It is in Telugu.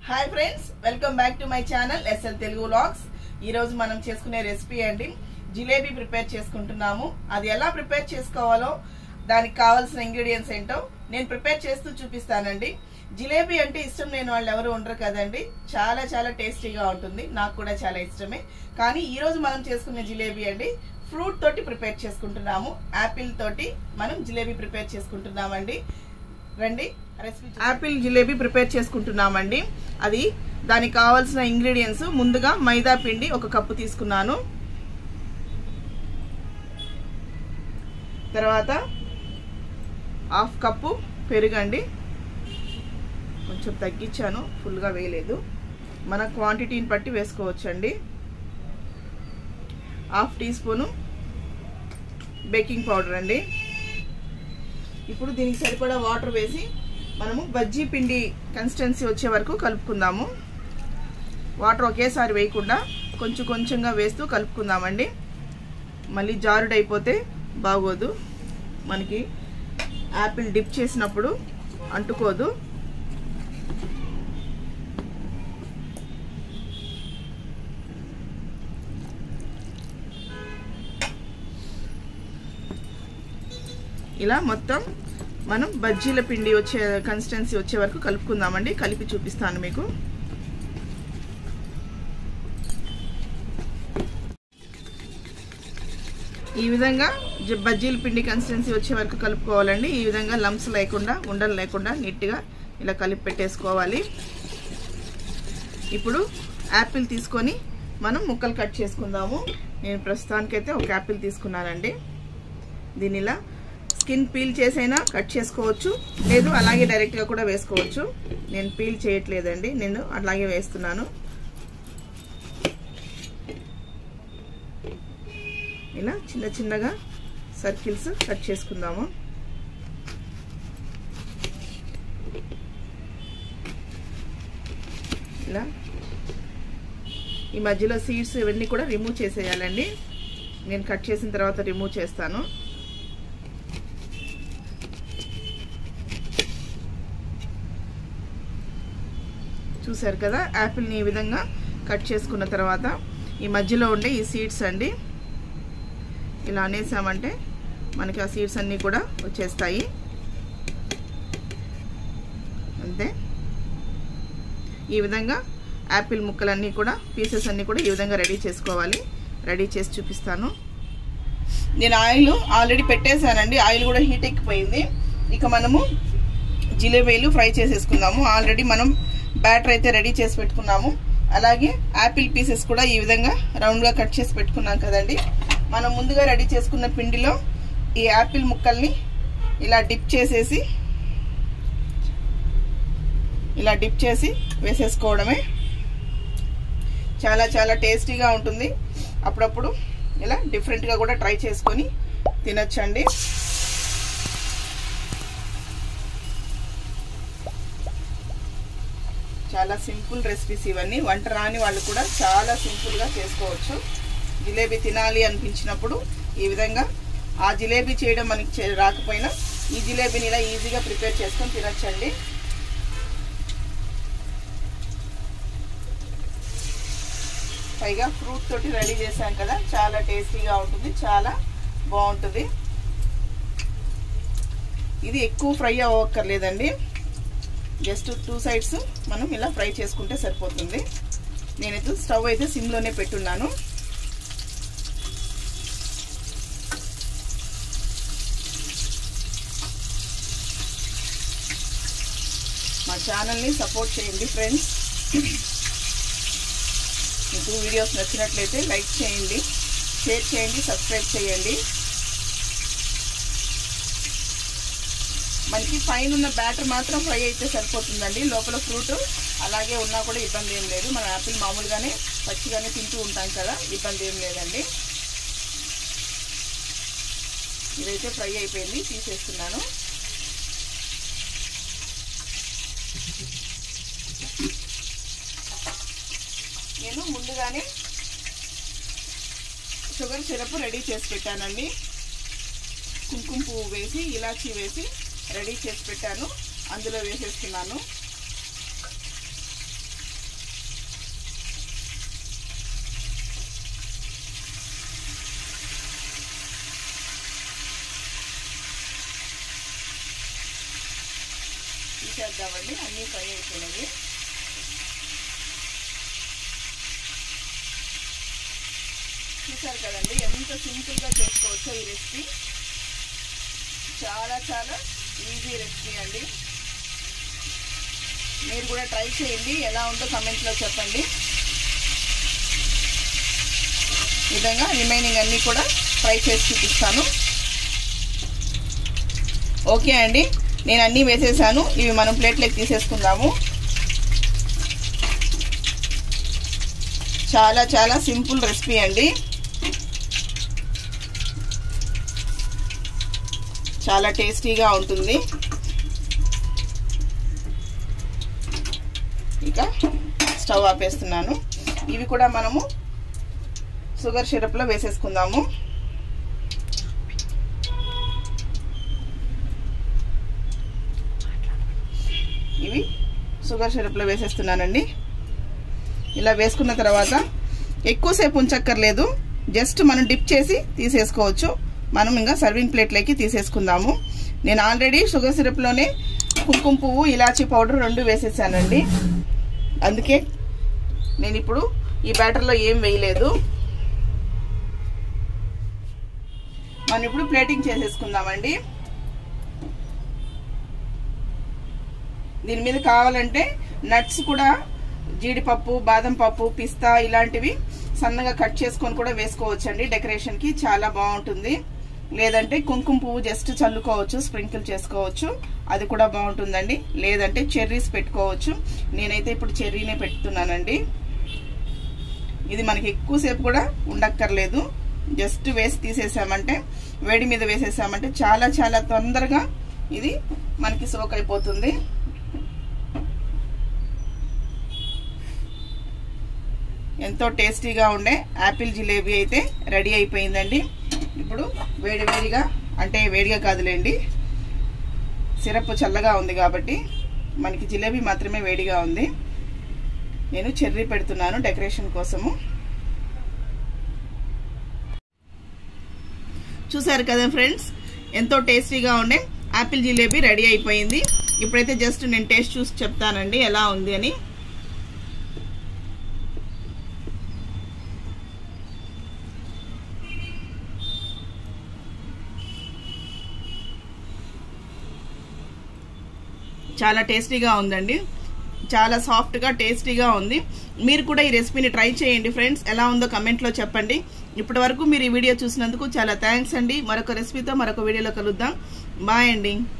hi friends welcome back to my channel S L Telugu vlogs ఈ రోజు మనం చేసుకునే రెసిపీ అండి జిలేబీ ప్రిపేర్ చేసుకుంటున్నాము అది ఎలా ప్రిపేర్ చేసుకోవాలో దానికి కావాల్సిన ఇంగ్రీడియంట్స్ ఏంటో నేను ప్రిపేర్ చేస్తూ చూపిస్తానండి జిలేబీ అంటే ఇష్టం లేని వాళ్ళు ఎవరు ఉండరు కదండి చాలా చాలా టేస్టీగా ఉంటుంది నాకు కూడా చాలా ఇష్టమే కానీ ఈ రోజు మనం చేసుకునే జిలేబీ అండి ఫ్రూట్ తోటి ప్రిపేర్ చేసుకుంటున్నాము యాపిల్ తోటి మనం జిలేబీ ప్రిపేర్ చేసుకుంటున్నామండి రండి రెసిపీ యాపిల్ జిలేబీ ప్రిపేర్ చేసుకుంటున్నామండి అది దానికి కావాల్సిన ఇంగ్రీడియంట్స్ ముందుగా మైదా పిండి ఒక కప్పు తీసుకున్నాను తర్వాత హాఫ్ కప్పు పెరుగండి కొంచెం తగ్గించాను ఫుల్గా వేయలేదు మన క్వాంటిటీని బట్టి వేసుకోవచ్చండి half teaspoon baking powder అండి ఇప్పుడు దీనికి సరిపడా వాటర్ వేసి మనము బజ్జీ పిండి కన్సిస్టెన్సీ వచ్చే వరకు కలుపుకుందాము వాటర్ ఒకేసారి వేయకుండా కొంచెం కొంచెంగా వేస్తూ కలుపుకుందామండి మళ్ళీ జారుడైపోతే బాగోదు మనకి యాపిల్ డిప్ చేసినప్పుడు అంటుకోదు ఇలా మొత్తం మనం బజ్జీల పిండి వచ్చే కన్సిస్టెన్సీ వచ్చే వరకు కలుపుకుందామండి కలిపి చూపిస్తాను మీకు ఈ విధంగా బజ్జీల పిండి కన్సిస్టెన్సీ వచ్చే వరకు కలుపుకోవాలండి ఈ విధంగా లంప్స్ లేకుండా ఉండలు లేకుండా నీట్గా ఇలా కలిపి పెట్టేసుకోవాలి ఇప్పుడు యాపిల్ తీసుకొని మనం ముక్కలు కట్ చేసుకుందాము నేను ప్రస్తుతానికైతే ఒక యాపిల్ తీసుకున్నానండి దీని ఇలా స్కిన్ పీల్ చేసైనా కట్ చేసుకోవచ్చు లేదు అలాగే డైరెక్ట్గా కూడా వేసుకోవచ్చు నేను పీల్ చేయట్లేదండి నేను అలాగే వేస్తున్నాను ఇలా చిన్న చిన్నగా సర్కిల్స్ కట్ చేసుకుందాము ఇలా ఈ మధ్యలో సీడ్స్ ఇవన్నీ కూడా రిమూవ్ చేసేయాలండి నేను కట్ చేసిన తర్వాత రిమూవ్ చేస్తాను చూసారు కదా యాపిల్ని ఈ విధంగా కట్ చేసుకున్న తర్వాత ఈ మధ్యలో ఉండే ఈ సీడ్స్ అండి ఇలా అనేసామంటే మనకి ఆ సీడ్స్ అన్నీ కూడా వచ్చేస్తాయి అంతే ఈ విధంగా యాపిల్ ముక్కలన్నీ కూడా పీసెస్ అన్నీ కూడా ఈ విధంగా రెడీ చేసుకోవాలి రెడీ చేసి చూపిస్తాను నేను ఆయిల్ ఆల్రెడీ పెట్టేశానండి ఆయిల్ కూడా హీట్ ఎక్కిపోయింది ఇక మనము జిలేబీలు ఫ్రై చేసేసుకుందాము ఆల్రెడీ మనం బ్యాటర్ అయితే రెడీ చేసి పెట్టుకున్నాము అలాగే యాపిల్ పీసెస్ కూడా ఈ విధంగా రౌండ్గా కట్ చేసి పెట్టుకున్నాం కదండి మనం ముందుగా రెడీ చేసుకున్న పిండిలో ఈ యాపిల్ ముక్కల్ని ఇలా డిప్ చేసేసి ఇలా డిప్ చేసి వేసేసుకోవడమే చాలా చాలా టేస్టీగా ఉంటుంది అప్పుడప్పుడు ఇలా డిఫరెంట్గా కూడా ట్రై చేసుకొని తినచ్చండి చాలా సింపుల్ రెసిపీస్ ఇవన్నీ వంట రాని వాళ్ళు కూడా చాలా సింపుల్గా చేసుకోవచ్చు జిలేబీ తినాలి అనిపించినప్పుడు ఈ విధంగా ఆ జిలేబీ చేయడం మనకి రాకపోయినా ఈ జిలేబీని ఇలా ఈజీగా ప్రిపేర్ చేసుకొని తినచ్చండి పైగా ఫ్రూట్ తోటి రెడీ చేశాం కదా చాలా టేస్టీగా ఉంటుంది చాలా బాగుంటుంది ఇది ఎక్కువ ఫ్రై అవ్వక్కర్లేదండి జస్ట్ టూ సైడ్స్ మనం ఇలా ఫ్రై చేసుకుంటే సరిపోతుంది నేనైతే స్టవ్ అయితే సిమ్లోనే పెట్టున్నాను మా ఛానల్ని సపోర్ట్ చేయండి ఫ్రెండ్స్ మీకు వీడియోస్ నచ్చినట్లయితే లైక్ చేయండి షేర్ చేయండి సబ్స్క్రైబ్ చేయండి మనకి పైన ఉన్న బ్యాటర్ మాత్రం ఫ్రై అయితే సరిపోతుందండి లోపల ఫ్రూట్ అలాగే ఉన్నా కూడా ఇబ్బంది ఏం లేదు మనం యాపిల్ మామూలుగానే పచ్చిగానే తింటూ ఉంటాం కదా ఇబ్బంది ఏం లేదండి ఇదైతే ఫ్రై అయిపోయింది తీసేస్తున్నాను నేను ముందుగానే షుగర్ సిరప్ రెడీ చేసి పెట్టానండి కుంకుమ పువ్వు వేసి ఇలాచీ వేసి రెడీ చేసి పెట్టాను అందులో వేసేస్తున్నాను తీసేద్దామండి అన్నీ ఫ్రై అయిపోయినవి చూసారు కదండి ఎంత సింపుల్గా చేసుకోవచ్చో ఈ రెసిపీ చాలా చాలా ఈజీ రెసిపీ అండి మీరు కూడా ట్రై చేయండి ఎలా ఉందో కమెంట్లో చెప్పండి ఈ విధంగా రిమైనింగ్ అన్నీ కూడా ఫ్రై చేసి చూపిస్తాను ఓకే అండి నేను అన్నీ వేసేసాను ఇవి మనం ప్లేట్లోకి తీసేసుకుందాము చాలా చాలా సింపుల్ రెసిపీ అండి చాలా టేస్టీగా ఉంటుంది ఇక స్టవ్ ఆపేస్తున్నాను ఇవి కూడా మనము షుగర్ సిరప్లో వేసేసుకుందాము ఇవి షుగర్ సిరప్లో వేసేస్తున్నానండి ఇలా వేసుకున్న తర్వాత ఎక్కువసేపు ఉంచక్కర్లేదు జస్ట్ మనం డిప్ చేసి తీసేసుకోవచ్చు మనం ఇంకా సర్వింగ్ ప్లేట్లోకి తీసేసుకుందాము నేను ఆల్రెడీ షుగర్ సిరప్లోనే కుంకుమ పువ్వు ఇలాచీ పౌడర్ రెండు వేసేసానండి అందుకే నేను ఇప్పుడు ఈ బ్యాటర్లో ఏం వేయలేదు మనం ఇప్పుడు ప్లేటింగ్ చేసేసుకుందామండి దీని మీద కావాలంటే నట్స్ కూడా జీడిపప్పు బాదం పప్పు పిస్తా ఇలాంటివి సన్నగా కట్ చేసుకొని కూడా వేసుకోవచ్చండి డెకరేషన్కి చాలా బాగుంటుంది లేదంటే కుంకుమ పువ్వు జస్ట్ చల్లుకోవచ్చు స్ప్రింకిల్ చేసుకోవచ్చు అది కూడా బాగుంటుందండి లేదంటే చెర్రీస్ పెట్టుకోవచ్చు నేనైతే ఇప్పుడు చెర్రీనే పెడుతున్నానండి ఇది మనకి ఎక్కువసేపు కూడా ఉండక్కర్లేదు జస్ట్ వేసి తీసేసామంటే వేడి మీద వేసేసామంటే చాలా చాలా తొందరగా ఇది మనకి సోక్ అయిపోతుంది ఎంతో టేస్టీగా ఉండే యాపిల్ జిలేబీ అయితే రెడీ అయిపోయిందండి ఇప్పుడు వేడి వేడిగా అంటే వేడిగా కాదులేండి సిరప్ చల్లగా ఉంది కాబట్టి మనకి జిలేబీ మాత్రమే వేడిగా ఉంది నేను చెర్రీ పెడుతున్నాను డెకరేషన్ కోసము చూసారు కదా ఫ్రెండ్స్ ఎంతో టేస్టీగా ఉండే యాపిల్ జిలేబీ రెడీ అయిపోయింది ఇప్పుడైతే జస్ట్ నేను టేస్ట్ చూసి చెప్తానండి ఎలా ఉంది అని చాలా టేస్టీగా ఉందండి చాలా సాఫ్ట్గా టేస్టీగా ఉంది మీరు కూడా ఈ రెసిపీని ట్రై చేయండి ఫ్రెండ్స్ ఎలా ఉందో కమెంట్లో చెప్పండి ఇప్పటి వరకు మీరు ఈ వీడియో చూసినందుకు చాలా థ్యాంక్స్ అండి మరొక రెసిపీతో మరొక వీడియోలో కలుద్దాం బాయ్ అండి